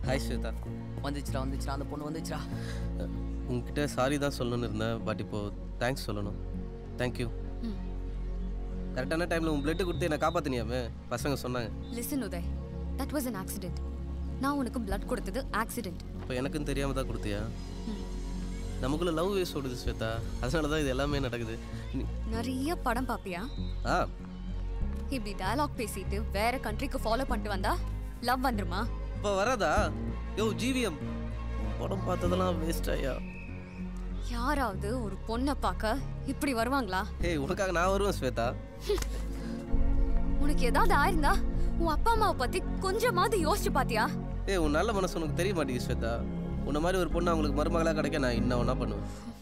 Hi Shweta வந்துச்சுடா வந்துச்சுடா அந்த பொண்ணு வந்துச்சுடா அஹ், உங்ககிட்ட சாரி தான் சொல்லணும்னு இருந்தேன் பட் இப்போது தேங்க்ஸ் சொல்லணும் தேங்க்யூ ம். கரெக்டான டைமில் உன் பிளட்டு கொடுத்து என்னை காப்பாற்றினியாமே பசங்க சொன்னாங்க listen Uday that was an accident நான் உனக்கு பிளட் கொடுத்தது ஆக்சிடென்ட் இப்போ எனக்கும் தெரியாமல் தான் கொடுத்தியா நமக்குள்ள லவ் வேஸ் ஓடுது ஸ்வேதா அதனால தான் இது எல்லாமே நடக்குது நீ- நிறைய படம் பாப்பியா ஆ இப்படி டயலாக் பேசிட்டு வேற கண்ட்ரிக்கு ஃபாலோ பண்ணிட்டு வந்தா லவ் வந்துருமா இப்போ வராதா யோ ஜிவிஎம் படம் பார்த்ததெல்லாம் வேஸ்ட் ஐயா யாராவது ஒரு பொண்ணை பார்க்க இப்படி வருவாங்களா ஏய் உனக்காக நான் வருவேன் ஸ்வேதா உனக்கு ஏதாவது ஆயிருந்தா உன் அப்பா அம்மாவை பத்தி கொஞ்சமாவது யோசிச்சு பாத்தியா ஏய் உன் நல்ல மனசு உனக்கு தெரிய மாட்டேங்குது ஸ்வேதா உன்ன மாதிரி ஒரு பொண்ணு அவங்களுக்கு மருமகளாக கிடைக்க நான் என்ன ஒன்றா பண்ணுவேன்